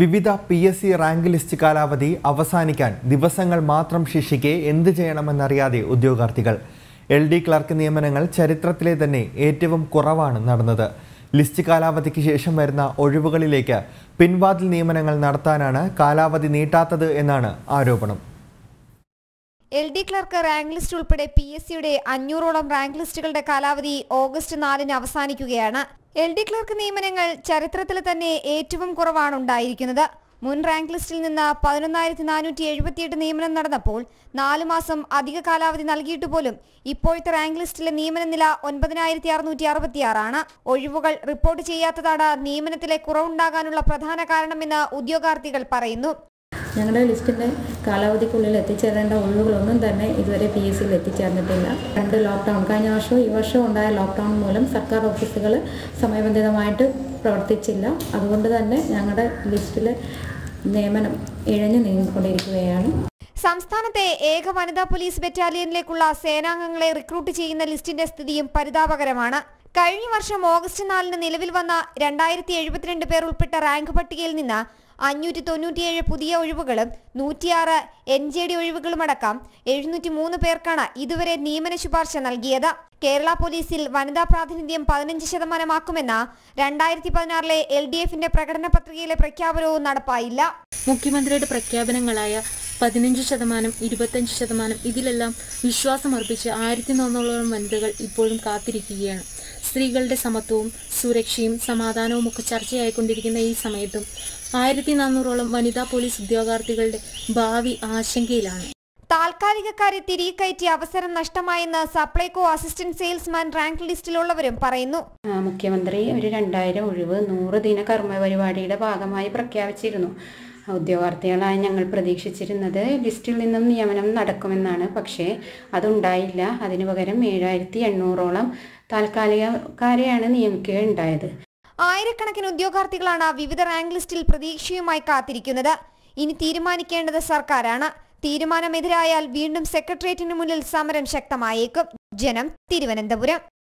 വിവിധ P S C rank list കാലാവധി അവസാനിക്കാൻ ദിവസങ്ങൾ മാത്രം ശിക്ഷിക്കെ എന്ത് ചെയ്യണമെന്നറിയാതെ ഉദ്യോഗാർത്ഥികൾ എൽ ഡി ക്ലർക്ക് നിയമനങ്ങൾ ചരിത്രത്തിലെ തന്നെ ഏറ്റവും കുറവാണ് നടന്നത് ലിസ്റ്റ് കാലാവധിക്ക് ശേഷം വരുന്ന ഒഴിവുകളിലേക്ക് പിൻവാതിൽ നിയമനങ്ങൾ നടത്താനാണ് കാലാവധി നീട്ടാത്തത് എന്നാണ് ആരോപണം L D clerk rank list ഉൾപ്പെടെ പി എസ് സിയുടെ അഞ്ഞൂറോളം റാങ്ക് ലിസ്റ്റുകളുടെ കാലാവധി ഓഗസ്റ്റ് നാലിന് അവസാനിക്കുകയാണ് എൽ ഡി ക്ലർക്ക് നിയമനങ്ങൾ ചരിത്രത്തിൽ തന്നെ ഏറ്റവും കുറവാണ് ഉണ്ടായിരിക്കുന്നത് മുൻ റാങ്ക് ലിസ്റ്റിൽ നിന്ന് പതിനൊന്നായിരത്തി നാനൂറ്റി എഴുപത്തിയെട്ട് നിയമനം നടന്നപ്പോൾ നാലു മാസം അധിക കാലാവധി നൽകിയിട്ട് പോലും ഇപ്പോഴത്തെ റാങ്ക് ലിസ്റ്റിലെ നിയമന നില ഒൻപതിനായിരത്തി അറുന്നൂറ്റി അറുപത്തിയാറാണ് ഒഴിവുകൾ റിപ്പോർട്ട് ചെയ്യാത്തതാണ് നിയമനത്തിലെ കുറവുണ്ടാകാനുള്ള പ്രധാന കാരണമെന്ന് ഉദ്യോഗാർത്ഥികൾ പറയുന്നു ഞങ്ങളുടെ ലിസ്റ്റിൻ്റെ കാലാവധിക്കുള്ളിൽ എത്തിച്ചേരേണ്ട ഒഴിവുകളൊന്നും തന്നെ ഇതുവരെ പി എസ് സിയിൽ എത്തിച്ചേർന്നിട്ടില്ല രണ്ട് ലോക്ക്ഡൗൺ കഴിഞ്ഞ വർഷവും ഈ വർഷവും ഉണ്ടായ ലോക്ക്ഡൗൺ മൂലം സർക്കാർ ഓഫീസുകൾ സമയബന്ധിതമായിട്ട് പ്രവർത്തിച്ചില്ല അതുകൊണ്ട് തന്നെ ഞങ്ങളുടെ ലിസ്റ്റിൽ നിയമനം ഇഴഞ്ഞു നീങ്ങിക്കൊണ്ടിരിക്കുകയാണ് സംസ്ഥാനത്തെ ഏക വനിതാ പോലീസ് ബറ്റാലിയനിലേക്കുള്ള സേനാംഗങ്ങളെ റിക്രൂട്ട് ചെയ്യുന്ന ലിസ്റ്റിന്റെ സ്ഥിതിയും പരിതാപകരമാണ് കഴിഞ്ഞ വർഷം ഓഗസ്റ്റ് നാലിന് നിലവിൽ വന്ന രണ്ടായിരത്തി എഴുപത്തിരണ്ട് പേർ ഉൾപ്പെട്ട റാങ്ക് പട്ടികയിൽ നിന്ന് അഞ്ഞൂറ്റി തൊണ്ണൂറ്റിയേഴ് പുതിയ ഒഴിവുകളും നൂറ്റിയാറ് എൻ ജെ ഡി ഒഴിവുകളുമടക്കം എഴുന്നൂറ്റി മൂന്ന് പേർക്കാണ് ഇതുവരെ നിയമന ശുപാർശ നൽകിയത് കേരള പോലീസിൽ വനിതാ പ്രാതിനിധ്യം പതിനഞ്ച് ശതമാനമാക്കുമെന്ന രണ്ടായിരത്തി പതിനാറിലെ എൽ ഡി എഫിന്റെ പ്രകടന പത്രികയിലെ പ്രഖ്യാപനവും നടപ്പായില്ല മുഖ്യമന്ത്രിയുടെ പ്രഖ്യാപനങ്ങളായ പതിനഞ്ച് ശതമാനം ഇരുപത്തഞ്ച് ശതമാനം ഇതിലെല്ലാം വിശ്വാസമർപ്പിച്ച് ആയിരത്തി നാന്നൂറോളം വനിതകൾ ഇപ്പോഴും കാത്തിരിക്കുകയാണ് സ്ത്രീകളുടെ സമത്വവും സുരക്ഷയും സമാധാനവും ഒക്കെ ചർച്ചയായിക്കൊണ്ടിരിക്കുന്ന ഈ സമയത്തും ആയിരത്തി നാന്നൂറോളം വനിതാ പോലീസ് ഉദ്യോഗാർത്ഥികളുടെ ഭാവി ആശങ്കയിലാണ് താൽക്കാലികക്കാരെ തിരികെ കയറ്റി അവസരം നഷ്ടമായെന്ന് സപ്ലൈകോ അസിസ്റ്റന്റ് സെയിൽസ്മാൻ റാങ്ക് ലിസ്റ്റിലുള്ളവരും പറയുന്നു ആ, മുഖ്യമന്ത്രി ഒരു രണ്ടായിരം ഒഴിവ് നൂറ് ദിന കർമ്മ പരിപാടിയുടെ ഭാഗമായി പ്രഖ്യാപിച്ചിരുന്നു ഉദ്യോഗാർത്ഥികളായി ഞങ്ങൾ പ്രതീക്ഷിച്ചിരുന്നത് ലിസ്റ്റിൽ നിന്നും നിയമനം നടക്കുമെന്നാണ് പക്ഷേ അതുണ്ടായില്ല അതിനു പകരം ഏഴായിരത്തി എണ്ണൂറോളം താൽക്കാലികക്കാരെയാണ് നിയമിക്കുകയുണ്ടായത് ആയിരക്കണക്കിന് ഉദ്യോഗാർത്ഥികളാണ് വിവിധ റാങ്ക് ലിസ്റ്റിൽ പ്രതീക്ഷയുമായി കാത്തിരിക്കുന്നത് ഇനി തീരുമാനിക്കേണ്ടത് സർക്കാരാണ് തീരുമാനമെതിരായാൽ വീണ്ടും സെക്രട്ടേറിയറ്റിന് മുന്നിൽ സമരം ശക്തമായേക്കും ജനം തിരുവനന്തപുരം